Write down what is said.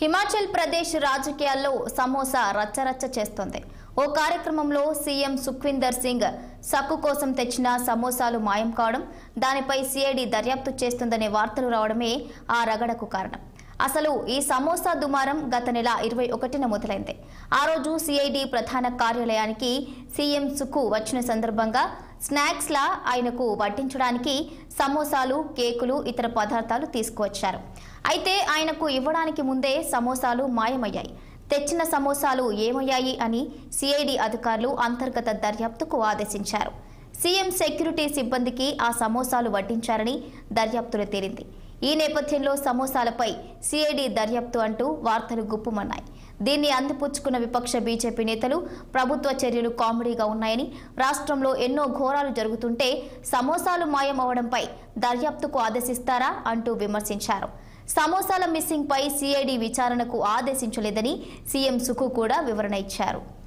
హిమాచల్ ప్రదేశ్ రాజకీయాల్లో సమోసా రచ్చరచ్చ చేస్తోంది ఓ కార్యక్రమంలో సీఎం సుఖ్విందర్ సింగ్ సక్కు కోసం తెచ్చిన సమోసాలు మాయం కావడం దానిపై సిఐడి దర్యాప్తు చేస్తుందనే వార్తలు రావడమే ఆ రగడకు కారణం అసలు ఈ సమోసా దుమారం గత నెల ఇరవై ఒకటిన మొదలైంది ఆ రోజు సిఐడి ప్రధాన కార్యాలయానికి సీఎం సుక్కు వచ్చిన సందర్భంగా స్నాక్స్లా ఆయనకు వడ్డించడానికి సమోసాలు కేకులు ఇతర పదార్థాలు తీసుకువచ్చారు అయితే ఆయనకు ఇవ్వడానికి ముందే సమోసాలు మాయమయ్యాయి తెచ్చిన సమోసాలు ఏమయ్యాయి అని సిఐడి అధికారులు అంతర్గత దర్యాప్తుకు ఆదేశించారు సీఎం సెక్యూరిటీ సిబ్బందికి ఆ సమోసాలు వడ్డించారని దర్యాప్తులో తేలింది ఈ నేపథ్యంలో సమోసాలపై సిఐడి దర్యాప్తు అంటూ వార్తలు గుప్పుమన్నాయి దీన్ని అందిపుచ్చుకున్న విపక్ష బీజేపీ నేతలు ప్రభుత్వ చర్యలు కామెడీగా ఉన్నాయని రాష్ట్రంలో ఎన్నో ఘోరాలు జరుగుతుంటే సమోసాలు మాయం అవడంపై దర్యాప్తుకు ఆదేశిస్తారా అంటూ విమర్శించారు సమోసాల మిస్సింగ్ పై సిఐడి విచారణకు ఆదేశించలేదని సీఎం సుకు కూడా వివరణ ఇచ్చారు